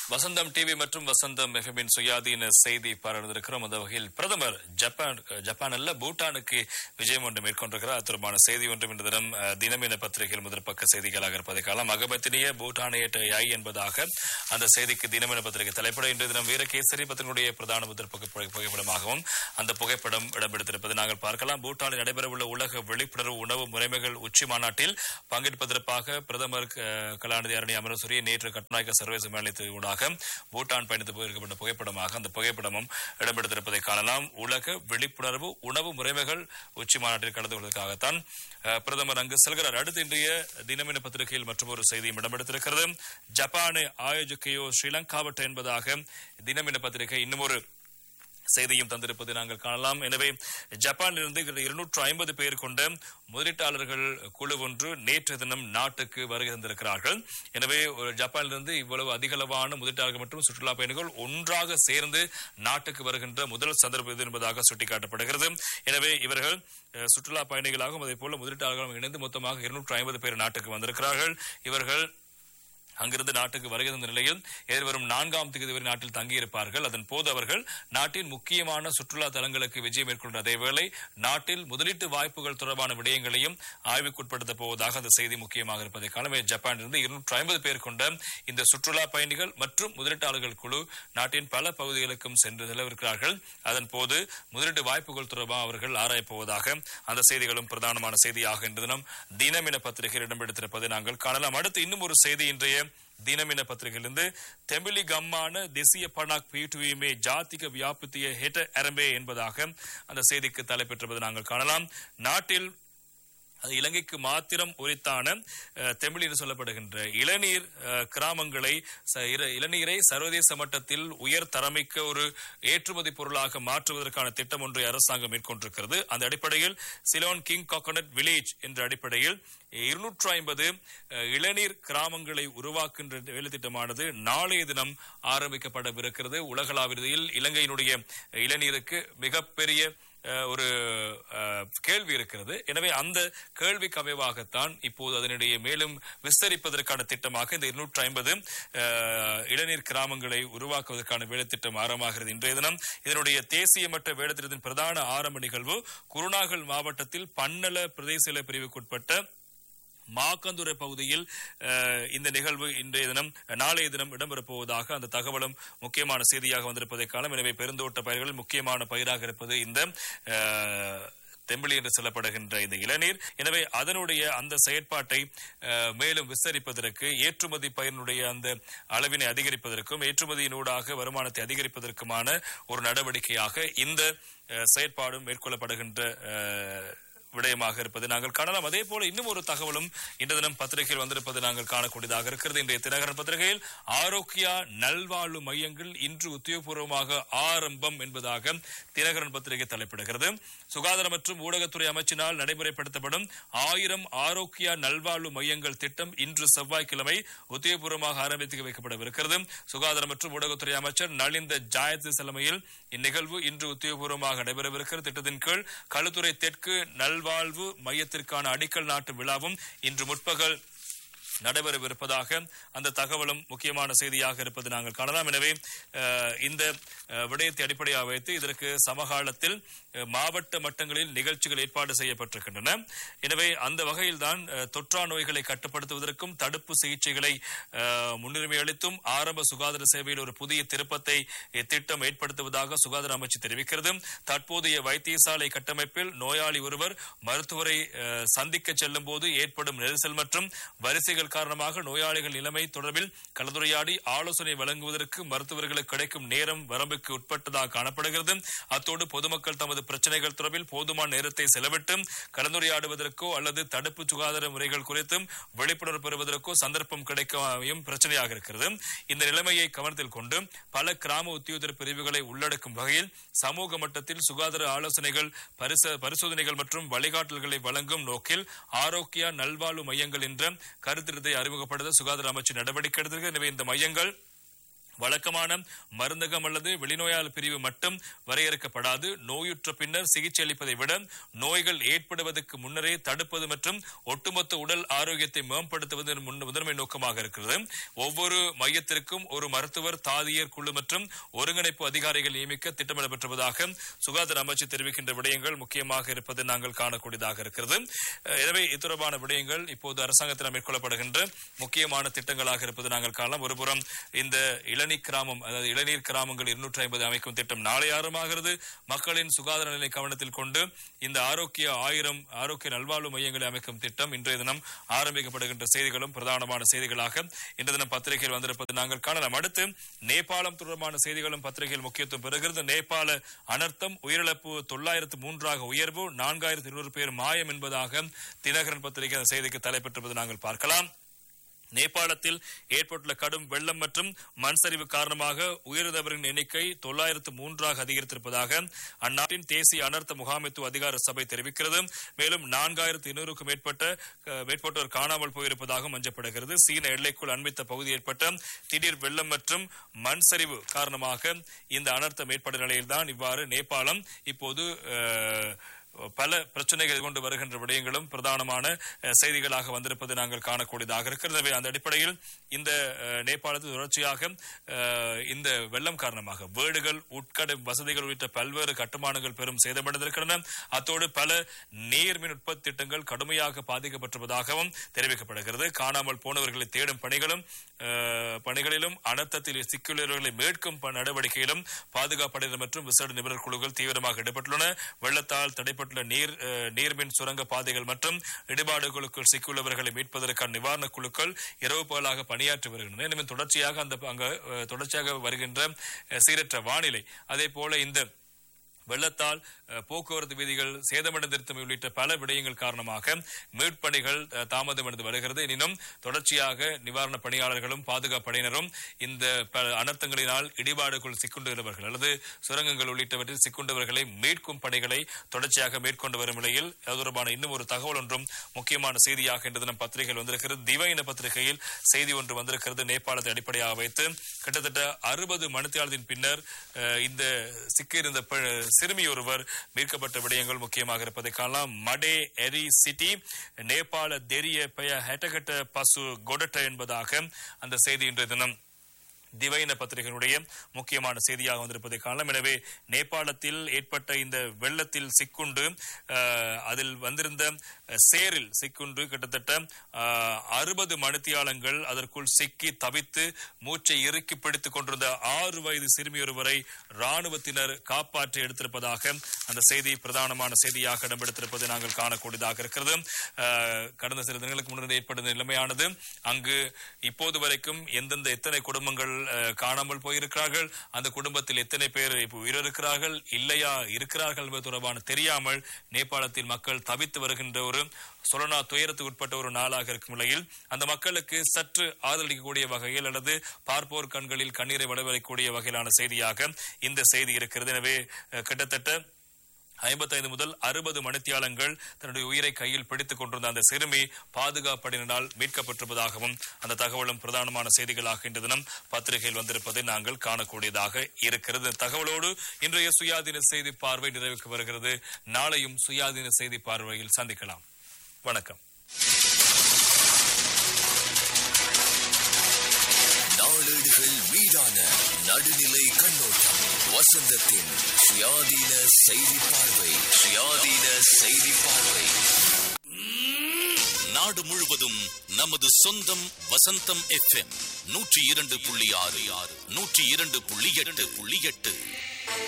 வசந்தம் TV மற்றும் வசந்தம் எஃப்எம்மின் சுயாதீன செய்தி பரந்திருக்கிறோம் அந்த வகையில் பிரதமர் ஜப்பான் ஜப்பான் அல்ல பூட்டானுக்கு விஜயம் ஒன்று மேற்கொண்டிருக்கிறார் தொடர்பான செய்தி ஒன்றும் இந்த தினம் அஹ், தினமின பத்திரிகையில் முதற்பக்க செய்திகளாக இருப்பதை காலம் அகபத்தினிய பூட்டானியட்ட ஐ என்பதாக அந்த செய்திக்கு தினமின பத்திரிகை தலைப்பட இன்றைய தினம் வீரகேசரி பத்திரிகையுடைய பிரதான முதற்பக்க புகை- புகைப்படமாகவும் அந்த புகைப்படம் இடம்பெடுத்திருப்பதை நாங்கள் பார்க்கலாம் பூட்டானில் நடைபெறவுள்ள உலக விழிப்புணர்வு உணவு முறைமைகள் உச்சி மாநாட்டில் பங்கேற்பதற்காக பிரதமர் அஹ், கலாநிதி அரணி அமரசூரிய நேற்று கட்டுநாயக்க சர்வதேச மேலத்தின் ஊடாக பூட்டான் பயணித்து போயிருக்கப்பட்ட புகைப்படமாக அந்த புகைப்படமும் இடம்பெடுத்திருப்பதை காணலாம் உலக விழிப்புணர்வு உணவு முறைமைகள் உச்சி மாநாட்டில் கலந்து கொள்வதற்காகத்தான் அஹ், பிரதமர் அங்கு செல்கிறார் அடுத்து இன்றைய தினமின பத்திரிகையில் மற்றொரு செய்தியும் இடம்பெடுத்திருக்கிறது ஜப்பானை ஆயோஜிக்கையோ ஸ்ரீலங்காவட்ட என்பதாக தினமின பத்திரிகை இன்னும் ஒரு செய்தியும் தந்திருப்பதை நாங்கள் காணலாம் எனவே ஜப்பானிலிருந்து இருநூற்று ஐம்பது பேர் கொண்ட முதலீட்டாளர்கள் குழு ஒன்று நேற்று தினம் நாட்டுக்கு வருகை தந்திருக்கிறார்கள் எனவே ஒரு ஜப்பானிலிருந்து இவ்வளவு அதிகளவான முதலீட்டாளர்கள் மற்றும் சுற்றுலா பயணிகள் ஒன்றாக சேர்ந்து நாட்டுக்கு வருகின்ற முதல் சந்தர்ப்பம் இது என்பதாக சுட்டிக்காட்டப்படுகிறது எனவே இவர்கள் அஹ், சுற்றுலா பயணிகளாகவும் அதே போல முதலீட்டாளர்களும் இணைந்து மொத்தமாக இருநூற்று ஐம்பது பேர் நாட்டுக்கு வந்திருக்கிறார்கள் இவர்கள் அங்கிருந்து நாட்டுக்கு வருகை தந்த நிலையில் எதிர்வரும் நான்காம் தேதி வரை நாட்டில் தங்கியிருப்பார்கள் அதன் போது அவர்கள் நாட்டின் முக்கியமான சுற்றுலா தலங்களுக்கு விஜயம் மேற்கொண்ட அதேவேளை நாட்டில் முதலீட்டு வாய்ப்புகள் தொடர்பான விடயங்களையும் ஆய்வுக்குட்படுத்த போவதாக அந்த செய்தி முக்கியமாக இருப்பதை காலமே ஜப்பானிலிருந்து இருநூற்று ஐம்பது பேர் கொண்ட இந்த சுற்றுலா பயணிகள் மற்றும் முதலீட்டாளர்கள் குழு நாட்டின் பல பகுதிகளுக்கும் சென்று நிலவிருக்கிறார்கள் அதன் போது முதலீட்டு வாய்ப்புகள் தொடர்பாக அவர்கள் ஆராயப் போவதாக அந்த செய்திகளும் பிரதானமான செய்தியாக இன்று தினம் தினமின பத்திரிகையில் இடம்பெடுத்திருப்பதை நாங்கள் காணலாம் அடுத்து இன்னும் ஒரு செய்தி இன்றைய ದಿನಮಿನ ಪತ್ರಿಕೆಗಳಿಂದ ತೆಮಿಳಿ ಗಮ್ಮಾನ ದೇசிய பணாக் பீட்டுவியுமே ஜாதிக வியாபித்திய ஹெட்ட அரம்பே என்பதாக அந்த செய்திக்கு தலைப்பெற்றிருப்பதை நாங்கள் காணலாம் நாட்டில் அது இலங்கைக்கு மாத்திரம் உரித்தான அஹ், தமிழ் என்று சொல்லப்படுகின்ற இளநீர் அஹ், கிராமங்களை ச- இர- இளநீரை சர்வதேச மட்டத்தில் உயர் தரமிக்க ஒரு ஏற்றுமதி பொருளாக மாற்றுவதற்கான திட்டம் ஒன்றை அரசாங்கம் மேற்கொண்டிருக்கிறது அந்த அடிப்படையில் சிலோன் கிங் கோகனட் வில்லேஜ் என்ற அடிப்படையில் இருநூற்று ஐம்பது இளநீர் கிராமங்களை உருவாக்குகின்ற வேலை திட்டமானது நாளைய தினம் ஆரம்பிக்கப்படவிருக்கிறது உலகளாவில் இலங்கையினுடைய இளநீருக்கு மிகப்பெரிய அஹ், ஒரு அஹ், கேள்வி இருக்கிறது எனவே அந்த கேள்விக்கு அமைவாகத்தான் இப்போது அதனிடையே மேலும் விஸ்தரிப்பதற்கான திட்டமாக இந்த இருநூற்று ஐம்பது இளநீர் கிராமங்களை உருவாக்குவதற்கான வேலைத்திட்டம் ஆரம்பமாகிறது இன்றைய தினம் இதனுடைய தேசிய மட்ட வேலைத்திட்டத்தின் பிரதான ஆரம்ப நிகழ்வு குருநாகல் மாவட்டத்தில் பன்னல பிரதேச பிரிவுக்குட்பட்ட மாக்கந்துரை பகுதியில் அஹ், இந்த நிகழ்வு இன்றைய தினம் நாளைய தினம் இடம்பெறப் போவதாக அந்த தகவலும் முக்கியமான செய்தியாக வந்திருப்பதை காலம் எனவே பெருந்தோட்ட பயிர்கள் முக்கியமான பயிராக இருப்பது இந்த அஹ், தெம்பிளி என்று சொல்லப்படுகின்ற இந்த இளநீர் எனவே அதனுடைய அந்த செயற்பாட்டை அஹ், மேலும் விஸ்தரிப்பதற்கு ஏற்றுமதி பயிரினுடைய அந்த அளவினை அதிகரிப்பதற்கும் ஏற்றுமதியினூடாக வருமானத்தை அதிகரிப்பதற்குமான ஒரு நடவடிக்கையாக இந்த அஹ், செயற்பாடும் மேற்கொள்ளப்படுகின்ற அஹ், விடயமாக இருப்பது நாங்கள் காணலாம் அதே போல இன்னும் ஒரு தகவலும் இன்று தினம் பத்திரிகையில் வந்திருப்பது நாங்கள் காணக்கூடியதாக இருக்கிறது இன்றைய தினகரன் பத்திரிகையில் ஆரோக்கியா நல்வாழ்வு மையங்கள் இன்று உத்தியோகபூர்வமாக ஆரம்பம் என்பதாக தினகரன் பத்திரிகை தலைப்பிடுகிறது சுகாதார மற்றும் ஊடகத்துறை அமைச்சினால் நடைமுறைப்படுத்தப்படும் ஆயிரம் ஆரோக்கியா நல்வாழ்வு மையங்கள் திட்டம் இன்று செவ்வாய்க்கிழமை உத்தியோகபூர்வமாக ஆரம்பித்து வைக்கப்படவிருக்கிறது சுகாதார மற்றும் ஊடகத்துறை அமைச்சர் நலிந்த ஜாயத் தலைமையில் இந்நிகழ்வு இன்று உத்தியோகபூர்வமாக நடைபெறவிருக்கிறது திட்டத்தின் கீழ் களுத்துறை தெற்கு நல்வாழ்வு மையத்திற்கான அடிக்கல் நாட்டு விழாவும் இன்று முற்பகல் நடைபெறவிருப்பதாக அந்த தகவலும் முக்கியமான செய்தியாக இருப்பது நாங்கள் காணலாம் எனவே அஹ், இந்த அஹ், விடயத்தை அடிப்படையாக வைத்து இதற்கு சமகாலத்தில் அஹ், மாவட்ட மட்டங்களில் நிகழ்ச்சிகள் ஏற்பாடு செய்யப்பட்டிருக்கின்றன எனவே அந்த வகையில்தான் அஹ், தொற்றா நோய்களை கட்டுப்படுத்துவதற்கும் தடுப்பு சிகிச்சைகளை அஹ், முன்னுரிமை அளித்தும் ஆரம்ப சுகாதார சேவையில் ஒரு புதிய திருப்பத்தை இத்திட்டம் ஏற்படுத்துவதாக சுகாதார அமைச்சு தெரிவிக்கிறது தற்போதைய வைத்தியசாலை கட்டமைப்பில் நோயாளி ஒருவர் மருத்துவரை அஹ், சந்திக்க செல்லும் போது ஏற்படும் நெரிசல் மற்றும் வரிசைகள் காரணமாக நோயாளிகள் நிலைமை தொடர்பில் கலந்துரையாடி ஆலோசனை வழங்குவதற்கு மருத்துவர்களுக்கு கிடைக்கும் நேரம் வரம்புக்கு உட்பட்டதாக காணப்படுகிறது அத்தோடு பொதுமக்கள் தமது பிரச்சனைகள் தொடர்பில் போதுமான நேரத்தை செலவிட்டு கலந்துரையாடுவதற்கோ அல்லது தடுப்பு சுகாதார முறைகள் குறித்தும் விழிப்புணர்வு பெறுவதற்கோ சந்தர்ப்பம் கிடைக்கவும் பிரச்சனையாக இருக்கிறது இந்த நிலைமையை கவனத்தில் கொண்டு பல கிராம உத்தியோகத்தர் பிரிவுகளை உள்ளடக்கும் வகையில் சமூக மட்டத்தில் சுகாதார ஆலோசனைகள் பரிச- பரிசோதனைகள் மற்றும் வழிகாட்டல்களை வழங்கும் நோக்கில் ஆரோக்கியா நல்வாழ்வு மையங்கள் என்ற கருத்திரத்தை அறிமுகப்படுத்த சுகாதார அமைச்சு நடவடிக்கை எடுத்திருக்கிறது எனவே இந்த மையங்கள் வழக்கமான மருந்தகம் அல்லது வெளிநோயாளர் பிரிவு மட்டும் வரையறுக்கப்படாது நோயுற்ற பின்னர் சிகிச்சை அளிப்பதை விட நோய்கள் ஏற்படுவதற்கு முன்னரே தடுப்பது மற்றும் ஒட்டுமொத்த உடல் ஆரோக்கியத்தை மேம்படுத்துவது முன் முதன்மை நோக்கமாக இருக்கிறது ஒவ்வொரு மையத்திற்கும் ஒரு மருத்துவர் தாதியர் குழு மற்றும் ஒருங்கிணைப்பு அதிகாரிகள் நியமிக்க திட்டமிடப்பட்டிருப்பதாக சுகாதார அமைச்சு தெரிவிக்கின்ற விடயங்கள் முக்கியமாக இருப்பதை நாங்கள் காணக்கூடியதாக இருக்கிறது அஹ் எனவே இது தொடர்பான விடயங்கள் இப்போது அரசாங்கத்தினால் மேற்கொள்ளப்படுகின்ற முக்கியமான திட்டங்களாக இருப்பது நாங்கள் காணலாம் ஒருபுறம் இந்த இளநீர் கிராமம் அதாவது இளநீர் கிராமங்கள் இருநூற்றி ஐம்பது அமைக்கும் திட்டம் நாளை ஆரம்பமாகிறது மக்களின் சுகாதார நிலை கவனத்தில் கொண்டு இந்த ஆரோக்கிய ஆயிரம் ஆரோக்கிய நல்வாழ்வு மையங்களை அமைக்கும் திட்டம் இன்றைய தினம் ஆரம்பிக்கப்படுகின்ற செய்திகளும் பிரதானமான செய்திகளாக இன்று தினம் பத்திரிகையில் வந்திருப்பது நாங்கள் காணலாம் அடுத்து நேபாளம் தொடர்பான செய்திகளும் பத்திரிகையில் முக்கியத்துவம் பெறுகிறது நேபாள அனர்த்தம் உயிரிழப்பு தொள்ளாயிரத்து மூன்றாக உயர்வு நான்காயிரத்து இருநூறு பேர் மாயம் என்பதாக தினகரன் பத்திரிகை அந்த செய்திக்கு தலைப்பெற்றிருப்பது நாங்கள் பார்க்கலாம் நேபாளத்தில் ஏற்பட்டுள்ள கடும் வெள்ளம் மற்றும் மண் சரிவு காரணமாக உயிரிழந்தவரின் எண்ணிக்கை தொள்ளாயிரத்து மூன்றாக அதிகரித்திருப்பதாக அந்நாட்டின் தேசிய அனர்த்த முகாமைத்துவ அதிகார சபை தெரிவிக்கிறது மேலும் நான்காயிரத்து இருநூறுக்கும் மேற்பட்ட அஹ், மேற்பட்டோர் காணாமல் போயிருப்பதாக மஞ்சப்படுகிறது சீன எல்லைக்குள் அண்மித்த பகுதி ஏற்பட்ட திடீர் வெள்ளம் மற்றும் மண் சரிவு காரணமாக இந்த அனர்த்தம் ஏற்பட்ட நிலையில்தான் இவ்வாறு நேபாளம் இப்போது அஹ், பல பிரச்சனைகள் கொண்டு வருகின்ற விடயங்களும் பிரதானமான அஹ், செய்திகளாக வந்திருப்பது நாங்கள் காணக்கூடியதாக இருக்கிறது எனவே அந்த அடிப்படையில் இந்த அஹ், நேபாளத்தில் தொடர்ச்சியாக அஹ், இந்த வெள்ளம் காரணமாக வீடுகள் உட்கடை வசதிகள் உள்ளிட்ட பல்வேறு கட்டுமானங்கள் பெரும் சேதமடைந்திருக்கின்றன அத்தோடு பல நீர்மின் உற்பத்தி திட்டங்கள் கடுமையாக பாதிக்கப்பட்டிருப்பதாகவும் தெரிவிக்கப்படுகிறது காணாமல் போனவர்களை தேடும் பணிகளும் அஹ், பணிகளிலும் அனர்த்தத்தில் சிக்கியுள்ளவர்களை மீட்கும் ப- நடவடிக்கையிலும் பாதுகாப்படையினர் மற்றும் விசேட நிபுணர் குழுக்கள் தீவிரமாக ஈடுபட்டுள்ளன வெள்ளத்தால் தடைப்பட்டுள்ள நீர் அஹ், நீர்மின் சுரங்க பாதைகள் மற்றும் இடிபாடுகளுக்குள் சிக்கியுள்ளவர்களை மீட்பதற்கான நிவாரணக் குழுக்கள் இரவு பகலாக பணியாற்றி வருகின்றன எனவே தொடர்ச்சியாக அந்த அங்க அஹ், தொடர்ச்சியாக வருகின்ற அஹ், சீரற்ற வானிலை அதே போல இந்த வெள்ளத்தால் அஹ், போக்குவரத்து வீதிகள் சேதமடைந்திருத்தமை உள்ளிட்ட பல விடயங்கள் காரணமாக மீட்பணிகள் அஹ், தாமதமடைந்து வருகிறது எனினும் தொடர்ச்சியாக நிவாரணப் பணியாளர்களும் பாதுகாப்பு படையினரும் இந்த ப- அனர்த்தங்களினால் இடிபாடுக்குள் சிக்குண்டுள்ளவர்கள் அல்லது சுரங்கங்கள் உள்ளிட்டவற்றில் சிக்குண்டவர்களை மீட்கும் பணிகளை தொடர்ச்சியாக மேற்கொண்டு வரும் நிலையில் அது தொடர்பான இன்னும் ஒரு தகவல் ஒன்றும் முக்கியமான செய்தியாக இன்று தினம் பத்திரிகையில் வந்திருக்கிறது திவையின பத்திரிகையில் செய்தி ஒன்று வந்திருக்கிறது நேபாளத்தை அடிப்படையாக வைத்து கிட்டத்தட்ட அறுபது மணித்தியாளத்தின் பின்னர் அஹ், இந்த சிக்கியிருந்த பெ- சிறுமி ஒருவர் மீட்கப்பட்ட விடயங்கள் முக்கியமாக இருப்பதை காணலாம் மடே எரி சிட்டி நேபாள தெரிய பெய ஹெட்டகட்ட பசு கொடட்ட என்பதாக அந்த செய்தி இன்றைய தினம் திவைன பத்திரிகையினுடைய முக்கியமான செய்தியாக வந்திருப்பதை காணலாம் எனவே நேபாளத்தில் ஏற்பட்ட இந்த வெள்ளத்தில் சிக்குண்டு அஹ், அதில் வந்திருந்த அஹ், சேரில் சிக்குண்டு கிட்டத்தட்ட அறுபது மணித்தியாலங்கள் அதற்குள் சிக்கி தவித்து மூச்சை இறுக்கி பிடித்துக் கொண்டிருந்த ஆறு வயது சிறுமி ஒருவரை ராணுவத்தினர் காப்பாற்றி எடுத்திருப்பதாக அந்த செய்தி பிரதானமான செய்தியாக இடம்பெடுத்திருப்பதை நாங்கள் காணக்கூடியதாக இருக்கிறது அஹ், கடந்த சில தினங்களுக்கு முன்னர் ஏற்பட்ட நிலைமையானது அங்கு இப்போது வரைக்கும் எந்தெந்த எத்தனை குடும்பங்கள் அஹ், காணாமல் போயிருக்கிறார்கள் அந்த குடும்பத்தில் எத்தனை பேர் இப்போ உயிரிழக்கிறார்கள் இல்லையா இருக்கிறார்கள் என்பது தொடர்பான தெரியாமல் நேபாளத்தில் மக்கள் தவித்து வருகின்ற ஒரு சொலனா துயரத்துக்கு உட்பட்ட ஒரு நாளாக இருக்கும் நிலையில் அந்த மக்களுக்கு சற்று ஆதரவளிக்கக்கூடிய வகையில் அல்லது பார்ப்போர் கண்களில் கண்ணீரை வளவரைக்கூடிய வகையிலான செய்தியாக இந்த செய்தி இருக்கிறது எனவே அஹ், கிட்டத்தட்ட ஐம்பத்தைந்து முதல் அறுபது மணித்தியாலங்கள் தன்னுடைய உயிரை கையில் பிடித்துக் கொண்டிருந்த அந்த சிறுமி பாதுகாப்படையினரால் மீட்கப்பட்டிருப்பதாகவும் அந்த தகவலும் பிரதானமான செய்திகளாக இன்று தினம் பத்திரிகையில் வந்திருப்பதை நாங்கள் காணக்கூடியதாக இருக்கிறது இந்த தகவலோடு இன்றைய சுயாதீன செய்தி பார்வை நிறைவுக்கு வருகிறது நாளையும் சுயாதீன செய்தி பார்வையில் சந்திக்கலாம் வணக்கம் நாளேடுகள் மீதான நடுநிலை கண்ணோட்டம் வசந்தத்தின் சுயாதீன செய்தி பார்வை சுயாதீன செய்தி பார்வை நாடு முழுவதும் நமது சொந்தம் வசந்தம் எஃப்எம் நூற்றி இரண்டு புள்ளி ஆறு ஆறு நூற்றி இரண்டு புள்ளி எட்டு புள்ளி எட்டு